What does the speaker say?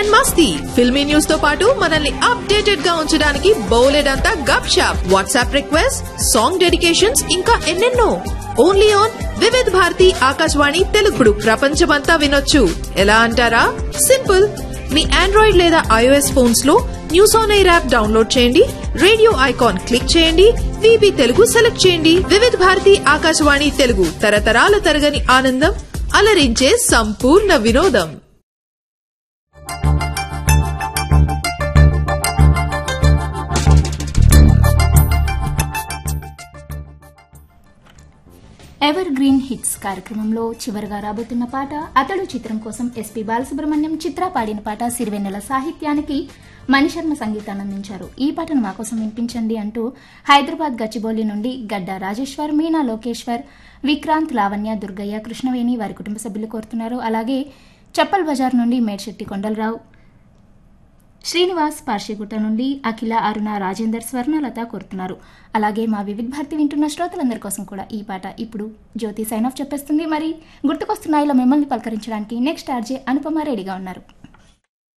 and మస్తీ filmy news తో పాటు మనల్ని అప్డేటెడ్ గా ఉంచడానికి బోలెడంతా గప్ షాప్ వాట్సాప్ రిక్వెస్ట్ సాంగ్ డెడికేషన్స్ ఇంకా ఎన్నెన్నో ఓన్లీ ఆన్ వివిధ్ భారతి ఆకాశవాణి తెలుగుడు ప్రపంచమంతా వినొచ్చు ఎలా అంటారా సింపుల్ మీ ఆండ్రాయిడ్ లేదా ఐఓఎస్ ఫోన్స్ లో news on air app download చేయండి రేడియో ఐకాన్ క్లిక్ చేయండి విబి తెలుగు సెలెక్ట్ చేయండి వివిధ్ భారతి ఆకాశవాణి తెలుగు తరతరాల తరగని ఆనందం అలరించే సంపూర్ణ వినోదం ఎవర్ గ్రీన్ హిట్స్ కార్యక్రమంలో చివరిగా రాబోతున్న పాట అతడు చిత్రం కోసం ఎస్పీ బాలసుబ్రహ్మణ్యం చిత్ర పాడిన పాట సిరివెన్నెల సాహిత్యానికి మణిశర్మ సంగీతాన్ని అందించారు ఈ పాటను మా కోసం వినిపించండి అంటూ హైదరాబాద్ గచ్చిబౌలి నుండి గడ్డ రాజేశ్వర్ మీనా లోకేశ్వర్ విక్రాంత్ లావణ్య దుర్గయ్య కృష్ణవేణి వారి కుటుంబ సభ్యులు కోరుతున్నారు అలాగే చప్పల్ బజార్ నుండి మేడ్శెట్టి కొండలరావు శ్రీనివాస్ పార్షిగుట్ట నుండి అఖిల అరుణ రాజేందర్ స్వర్ణలత కోరుతున్నారు అలాగే మా వివిధ భారతి వింటున్న శ్రోతలందరి కోసం కూడా ఈ పాట ఇప్పుడు జ్యోతి సైన్ ఆఫ్ చెప్పేస్తుంది మరి గుర్తుకొస్తున్నాయిలో మిమ్మల్ని పలకరించడానికి నెక్స్ట్ ఆర్జే అనుపమ రెడీగా ఉన్నారు